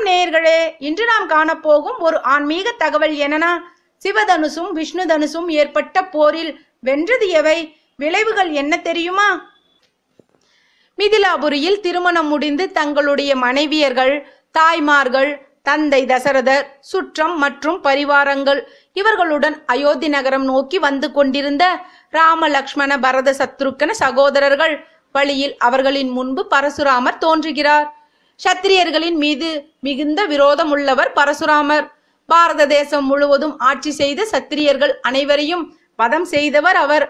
வணக்கம் நேயர்களே இன்று நாம் காணப்போகும் ஒரு ஆன்மீக தகவல் என்னன்னா சிவதனுசும் விஷ்ணு தனுசும் ஏற்பட்ட போரில் வென்றது எவை விளைவுகள் என்ன தெரியுமா மிதிலாபுரியில் திருமணம் முடிந்து தங்களுடைய மனைவியர்கள் தாய்மார்கள் தந்தை தசரதர் சுற்றம் மற்றும் பரிவாரங்கள் இவர்களுடன் அயோத்தி நகரம் நோக்கி வந்து கொண்டிருந்த ராம லக்ஷ்மண பரத சத்ருக்கன சகோதரர்கள் வழியில் அவர்களின் முன்பு பரசுராமர் தோன்றுகிறார் சத்திரியர்களின் மீது மிகுந்த விரோதம் உள்ளவர் பரசுராமர் பாரத தேசம் முழுவதும் ஆட்சி செய்த சத்திரியர்கள் அனைவரையும் வதம் செய்தவர் அவர்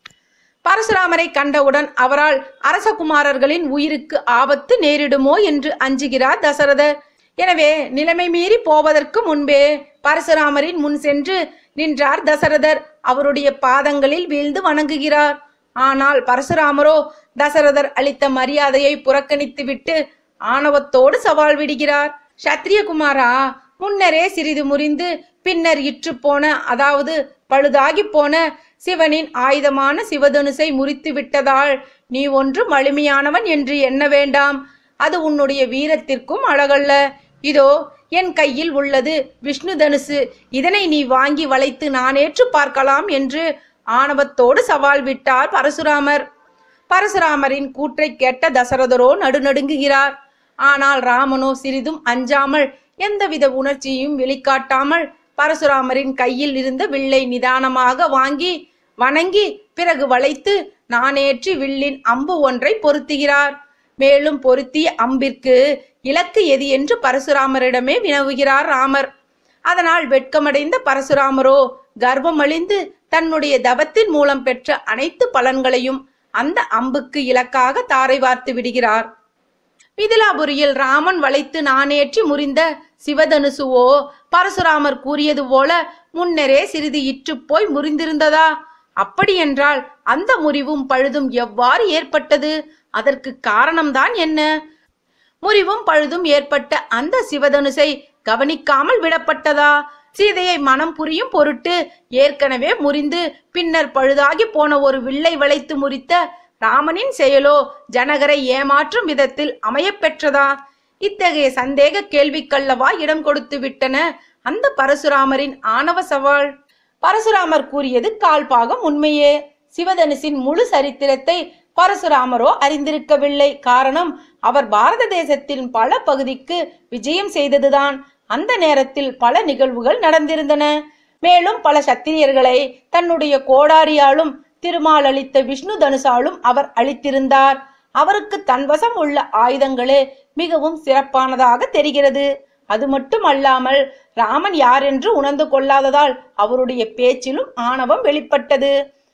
பரசுராமரை கண்டவுடன் அவரால் அரசகுமாரர்களின் உயிருக்கு ஆபத்து நேரிடுமோ என்று அஞ்சுகிறார் தசரதர் எனவே நிலைமை மீறி போவதற்கு முன்பே பரசுராமரின் முன் சென்று நின்றார் தசரதர் அவருடைய பாதங்களில் வீழ்ந்து வணங்குகிறார் ஆனால் பரசுராமரோ தசரதர் அளித்த மரியாதையை புறக்கணித்துவிட்டு ஆணவத்தோடு சவால் விடுகிறார் சத்திரியகுமாரா முன்னரே சிறிது முறிந்து பின்னர் இற்று போன அதாவது பழுதாகி போன சிவனின் ஆயுதமான சிவதனுசை முறித்து விட்டதால் நீ ஒன்றும் வலிமையானவன் என்று எண்ண வேண்டாம் அது உன்னுடைய வீரத்திற்கும் அழகல்ல இதோ என் கையில் உள்ளது விஷ்ணு தனுசு இதனை நீ வாங்கி வளைத்து நானேற்று பார்க்கலாம் என்று ஆணவத்தோடு சவால் விட்டார் பரசுராமர் பரசுராமரின் கூற்றை கேட்ட தசரதரோ நடுநடுங்குகிறார் ஆனால் ராமனோ சிறிதும் அஞ்சாமல் எந்தவித உணர்ச்சியும் வெளிக்காட்டாமல் பரசுராமரின் கையில் இருந்த வில்லை நிதானமாக வாங்கி வணங்கி பிறகு வளைத்து நானேற்றி வில்லின் அம்பு ஒன்றை பொருத்துகிறார் மேலும் பொருத்திய அம்பிற்கு இலக்கு எது என்று பரசுராமரிடமே வினவுகிறார் ராமர் அதனால் வெட்கமடைந்த பரசுராமரோ கர்வமழிந்து தன்னுடைய தவத்தின் மூலம் பெற்ற அனைத்து பலன்களையும் அந்த அம்புக்கு இலக்காக தாரை வார்த்து விடுகிறார் மிதிலாபுரியில் ராமன் வளைத்து நானேற்றி முறிந்த சிவதனுசுவோ பரசுராமர் கூறியது போல முன்னரே சிறிது இற்றுப் போய் முறிந்திருந்ததா அப்படியென்றால் அந்த முறிவும் பழுதும் எவ்வாறு ஏற்பட்டது அதற்கு காரணம்தான் என்ன முறிவும் பழுதும் ஏற்பட்ட அந்த சிவதனுசை கவனிக்காமல் விடப்பட்டதா சீதையை மனம் புரியும் பொருட்டு ஏற்கனவே முறிந்து பின்னர் பழுதாகி போன ஒரு வில்லை வளைத்து முறித்த ராமனின் செயலோ ஜனகரை ஏமாற்றும் விதத்தில் அமையப்பெற்றதா இத்தகைய சந்தேக கேள்விக்கல்லவா இடம் கொடுத்து விட்டன அந்த பரசுராமரின் ஆணவ சவால் பரசுராமர் கூறியது கால் பாகம் உண்மையே சிவதனுசின் முழு சரித்திரத்தை பரசுராமரோ அறிந்திருக்கவில்லை காரணம் அவர் பாரத தேசத்தின் பல பகுதிக்கு விஜயம் செய்ததுதான் அந்த நேரத்தில் பல நிகழ்வுகள் நடந்திருந்தன மேலும் பல சத்திரியர்களை தன்னுடைய கோடாரியாலும் திருமால் அளித்த விஷ்ணு தனுசாலும் அவர் அளித்திருந்தார் அவருக்கு தன்வசம் உள்ள ஆயுதங்களே மிகவும் சிறப்பானதாக தெரிகிறது அது மட்டும் அல்லாமல் ராமன் யார் என்று உணர்ந்து கொள்ளாததால் அவருடைய பேச்சிலும் ஆணவம் வெளிப்பட்டது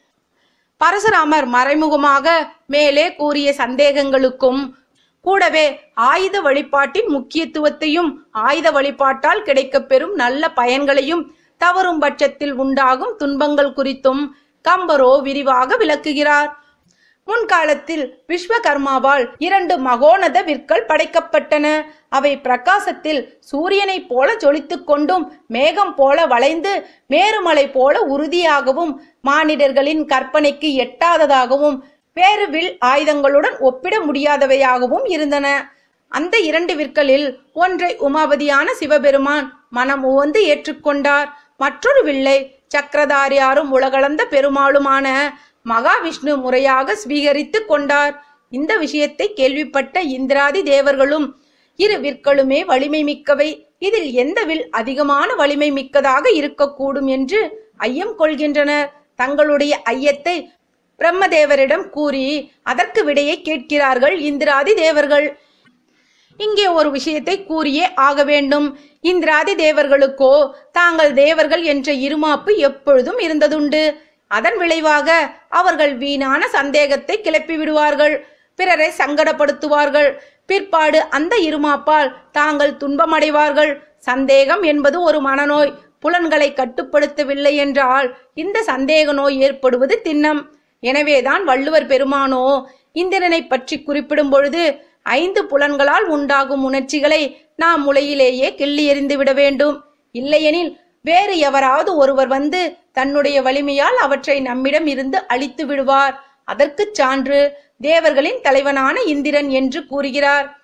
பரசுராமர் மறைமுகமாக மேலே கூறிய சந்தேகங்களுக்கும் கூடவே ஆயுத வழிபாட்டின் முக்கியத்துவத்தையும் ஆயுத வழிபாட்டால் கிடைக்கப்பெறும் நல்ல பயன்களையும் தவறும் பட்சத்தில் உண்டாகும் துன்பங்கள் குறித்தும் கம்பரோ விரிவாக விளக்குகிறார் முன்காலத்தில் விஸ்வகர்மாவால் இரண்டு மகோனத விற்கள் படைக்கப்பட்டன அவை பிரகாசத்தில் சூரியனைப் போல ஜொலித்துக் கொண்டும் மேகம் போல வளைந்து மேருமலை போல உறுதியாகவும் மானிடர்களின் கற்பனைக்கு எட்டாததாகவும் வேறு வில் ஆயுதங்களுடன் ஒப்பிட முடியாதவையாகவும் இருந்தன அந்த இரண்டு விற்களில் ஒன்றை உமாபதியான சிவபெருமான் மனம் உவந்து ஏற்றுக்கொண்டார் மற்றொரு வில்லை சக்கரதாரியாரும் உலகளந்த பெருமாளுமான மகாவிஷ்ணு முறையாக ஸ்வீகரித்து கொண்டார் இந்த விஷயத்தை கேள்விப்பட்ட இந்திராதி தேவர்களும் இரு விற்களுமே வலிமை மிக்கவை இதில் எந்த வில் அதிகமான வலிமை மிக்கதாக இருக்கக்கூடும் என்று ஐயம் கொள்கின்றனர் தங்களுடைய ஐயத்தை பிரம்மதேவரிடம் கூறி அதற்கு விடையை கேட்கிறார்கள் இந்திராதி தேவர்கள் இங்கே ஒரு விஷயத்தை கூறியே ஆக வேண்டும் இந்திராதி தேவர்களுக்கோ தாங்கள் தேவர்கள் என்ற இருமாப்பு எப்பொழுதும் இருந்ததுண்டு அதன் விளைவாக அவர்கள் வீணான சந்தேகத்தை கிளப்பி விடுவார்கள் பிறரை சங்கடப்படுத்துவார்கள் பிற்பாடு அந்த இருமாப்பால் தாங்கள் துன்பமடைவார்கள் சந்தேகம் என்பது ஒரு மனநோய் புலன்களை கட்டுப்படுத்தவில்லை என்றால் இந்த சந்தேக நோய் ஏற்படுவது திண்ணம் எனவேதான் வள்ளுவர் பெருமானோ இந்திரனை பற்றி குறிப்பிடும் பொழுது ஐந்து புலன்களால் உண்டாகும் உணர்ச்சிகளை நாம் முளையிலேயே கிள்ளி எறிந்து விட வேண்டும் இல்லையெனில் வேறு எவராவது ஒருவர் வந்து தன்னுடைய வலிமையால் அவற்றை நம்மிடம் இருந்து அழித்து விடுவார் அதற்குச் சான்று தேவர்களின் தலைவனான இந்திரன் என்று கூறுகிறார்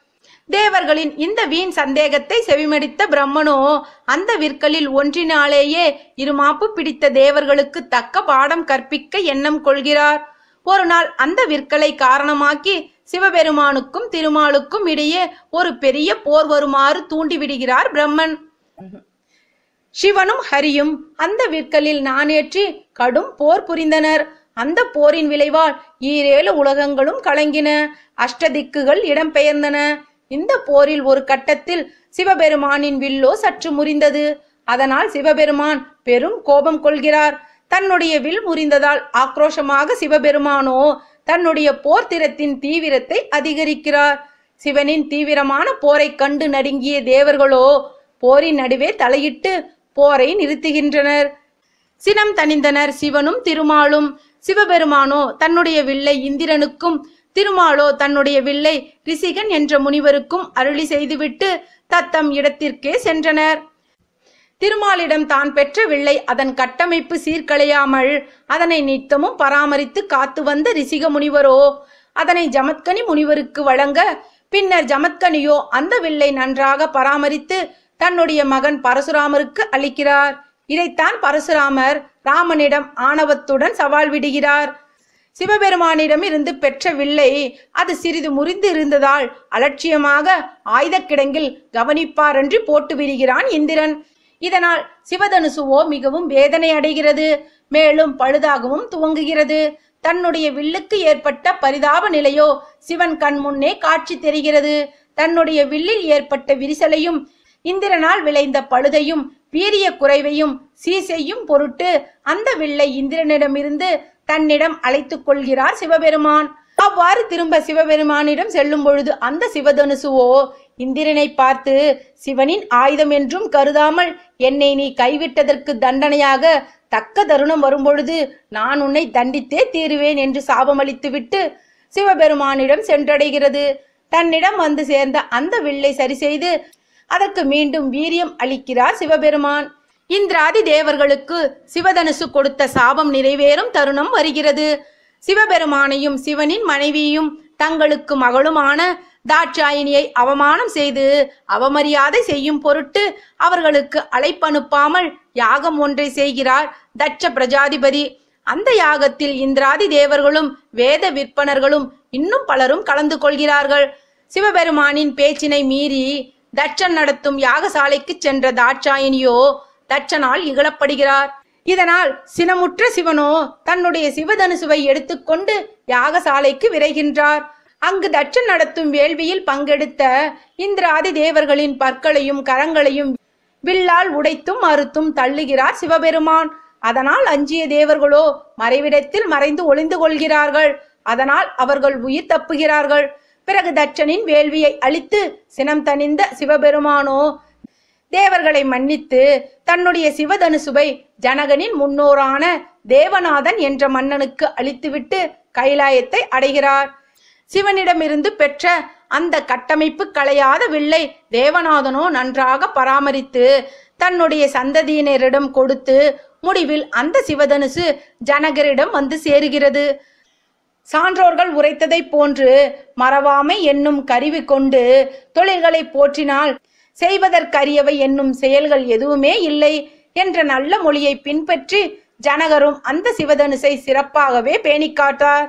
தேவர்களின் இந்த வீண் சந்தேகத்தை செவிமடித்த பிரம்மனோ அந்த விற்களில் ஒன்றினாலேயே இருமாப்பு பிடித்த தேவர்களுக்கு தக்க பாடம் கற்பிக்க எண்ணம் கொள்கிறார் ஒரு நாள் அந்த விற்களை காரணமாக்கி சிவபெருமானுக்கும் திருமாலுக்கும் இடையே ஒரு பெரிய போர் வருமாறு தூண்டிவிடுகிறார் பிரம்மன் சிவனும் ஹரியும் அந்த விற்களில் நாணேற்றி கடும் போர் புரிந்தனர் அந்த போரின் விளைவால் ஈரேழு உலகங்களும் கலங்கின அஷ்டதிக்குகள் இடம்பெயர்ந்தன இந்த போரில் ஒரு கட்டத்தில் சிவபெருமானின் வில்லோ சற்று முறிந்தது அதனால் சிவபெருமான் பெரும் கோபம் கொள்கிறார் தன்னுடைய வில் முறிந்ததால் ஆக்ரோஷமாக சிவபெருமானோ தன்னுடைய போர்த்திரத்தின் தீவிரத்தை அதிகரிக்கிறார் சிவனின் தீவிரமான போரைக் கண்டு நடுங்கிய தேவர்களோ போரின் நடுவே தலையிட்டு போரை நிறுத்துகின்றனர் சினம் தணிந்தனர் சிவனும் திருமாலும் சிவபெருமானோ தன்னுடைய வில்லை இந்திரனுக்கும் திருமாலோ தன்னுடைய வில்லை ரிசிகன் என்ற முனிவருக்கும் அருளி செய்துவிட்டு தத்தம் இடத்திற்கே சென்றனர் திருமாலிடம் தான் பெற்ற வில்லை அதன் கட்டமைப்பு சீர்களையாமல் அதனை நித்தமும் பராமரித்து காத்து வந்த ரிசிக முனிவரோ அதனை ஜமத்கனி முனிவருக்கு வழங்க பின்னர் ஜமத்கனியோ அந்த வில்லை நன்றாக பராமரித்து தன்னுடைய மகன் பரசுராமருக்கு அளிக்கிறார் இதைத்தான் பரசுராமர் ராமனிடம் ஆணவத்துடன் சவால் விடுகிறார் சிவபெருமானிடம் இருந்து பெற்ற வில்லை அது சிறிது முறிந்து இருந்ததால் அலட்சியமாக ஆயுதக் கிடங்கில் கவனிப்பாரன்றி போட்டு விடுகிறான் இந்திரன் இதனால் சிவதனுசுவோ மிகவும் வேதனை அடைகிறது மேலும் பழுதாகவும் துவங்குகிறது தன்னுடைய வில்லுக்கு ஏற்பட்ட பரிதாப நிலையோ சிவன் கண் முன்னே காட்சி தெரிகிறது தன்னுடைய வில்லில் ஏற்பட்ட விரிசலையும் இந்திரனால் விளைந்த பழுதையும் வீரிய குறைவையும் சீர் செய்யும் பொருட்டு அந்த வில்லை இந்திரனிடமிருந்து தன்னிடம் அழைத்துக் கொள்கிறார் சிவபெருமான் அவ்வாறு திரும்ப சிவபெருமானிடம் செல்லும் பொழுது அந்த சிவதனுசுவோ இந்திரனை பார்த்து சிவனின் ஆயுதம் என்றும் கருதாமல் என்னை நீ கைவிட்டதற்கு தண்டனையாக தக்க தருணம் வரும்பொழுது நான் உன்னை தண்டித்தே தீருவேன் என்று சாபமளித்துவிட்டு சிவபெருமானிடம் சென்றடைகிறது தன்னிடம் வந்து சேர்ந்த அந்த வில்லை சரி செய்து அதற்கு மீண்டும் வீரியம் அளிக்கிறார் சிவபெருமான் இந்திராதி தேவர்களுக்கு சிவதனுசு கொடுத்த சாபம் நிறைவேறும் தருணம் வருகிறது சிவபெருமானையும் சிவனின் மனைவியும் தங்களுக்கு மகளுமான தாட்சாயினியை அவமானம் செய்து அவமரியாதை செய்யும் பொருட்டு அவர்களுக்கு அழைப்பனுப்பாமல் யாகம் ஒன்றை செய்கிறார் தட்ச பிரஜாதிபதி அந்த யாகத்தில் இந்திராதி தேவர்களும் வேத விற்பனர்களும் இன்னும் பலரும் கலந்து கொள்கிறார்கள் சிவபெருமானின் பேச்சினை மீறி தட்சன் நடத்தும் யாகசாலைக்கு சென்ற தாட்சாயினியோ தட்சனால் இகழப்படுகிறார் இதனால் சினமுற்ற சிவனோ தன்னுடைய சிவதனுசுவை எடுத்துக்கொண்டு யாகசாலைக்கு விரைகின்றார் அங்கு தட்சன் நடத்தும் வேள்வியில் பங்கெடுத்த இந்திராதி தேவர்களின் பற்களையும் கரங்களையும் வில்லால் உடைத்தும் மறுத்தும் தள்ளுகிறார் சிவபெருமான் அதனால் அஞ்சிய தேவர்களோ மறைவிடத்தில் மறைந்து ஒளிந்து கொள்கிறார்கள் அதனால் அவர்கள் உயிர் தப்புகிறார்கள் பிறகு தட்சனின் வேள்வியை அழித்து சினம் தணிந்த சிவபெருமானோ தேவர்களை மன்னித்து தன்னுடைய சிவதனுசுவை ஜனகனின் முன்னோரான தேவநாதன் என்ற மன்னனுக்கு அளித்துவிட்டு கைலாயத்தை அடைகிறார் சிவனிடமிருந்து பெற்ற அந்த கட்டமைப்பு களையாத வில்லை தேவநாதனோ நன்றாக பராமரித்து தன்னுடைய சந்ததியினரிடம் கொடுத்து முடிவில் அந்த சிவதனுசு ஜனகரிடம் வந்து சேருகிறது சான்றோர்கள் உரைத்ததைப் போன்று மறவாமை என்னும் கருவி கொண்டு தொழில்களை போற்றினால் செய்வதற்கரியவை என்னும் செயல்கள் எதுவுமே இல்லை என்ற நல்ல மொழியை பின்பற்றி ஜனகரும் அந்த சிவதனுசை சிறப்பாகவே பேணிக் காட்டார்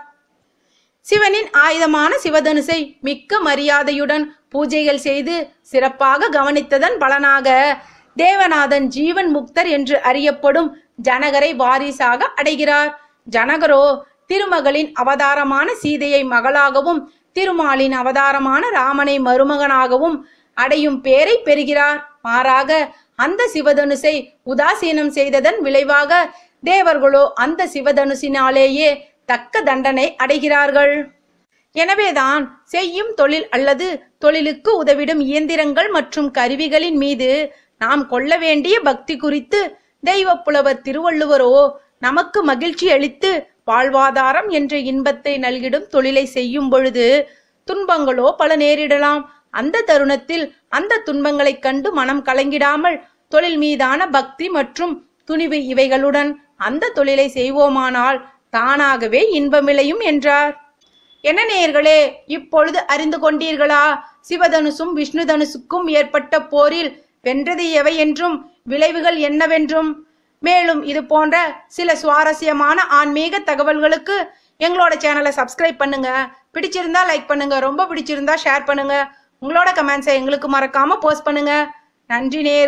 சிவனின் ஆயுதமான சிவதனுசை மிக்க மரியாதையுடன் பூஜைகள் செய்து சிறப்பாக கவனித்ததன் பலனாக தேவநாதன் ஜீவன் முக்தர் என்று அறியப்படும் ஜனகரை வாரிசாக அடைகிறார் ஜனகரோ திருமகளின் அவதாரமான சீதையை மகளாகவும் திருமாலின் அவதாரமான ராமனை மருமகனாகவும் அடையும் பேரை பெறுகிறார் மாறாக அந்த சிவதனுசை உதாசீனம் செய்ததன் விளைவாக தேவர்களோ அந்த சிவதனுசினாலேயே தக்க தண்டனை அடைகிறார்கள் எனவேதான் செய்யும் தொழில் அல்லது தொழிலுக்கு உதவிடும் இயந்திரங்கள் மற்றும் கருவிகளின் மீது நாம் கொள்ள வேண்டிய பக்தி குறித்து தெய்வப் புலவர் திருவள்ளுவரோ நமக்கு மகிழ்ச்சி அளித்து வாழ்வாதாரம் என்ற இன்பத்தை நல்கிடும் தொழிலை செய்யும் பொழுது துன்பங்களோ பல நேரிடலாம் அந்த தருணத்தில் அந்த துன்பங்களைக் கண்டு மனம் கலங்கிடாமல் தொழில் மீதான பக்தி மற்றும் துணிவு இவைகளுடன் அந்த தொழிலை செய்வோமானால் தானாகவே இன்பம் விளையும் என்றார் என்ன நேயர்களே இப்பொழுது அறிந்து கொண்டீர்களா சிவதனுசும் விஷ்ணு தனுசுக்கும் ஏற்பட்ட போரில் வென்றது எவை என்றும் விளைவுகள் என்னவென்றும் மேலும் இது போன்ற சில சுவாரஸ்யமான ஆன்மீக தகவல்களுக்கு எங்களோட சேனலை சப்ஸ்கிரைப் பண்ணுங்க பிடிச்சிருந்தா லைக் பண்ணுங்க ரொம்ப பிடிச்சிருந்தா ஷேர் பண்ணுங்க உங்களோட கமெண்ட்ஸை எங்களுக்கு மறக்காம போஸ்ட் பண்ணுங்க நன்றி நேர்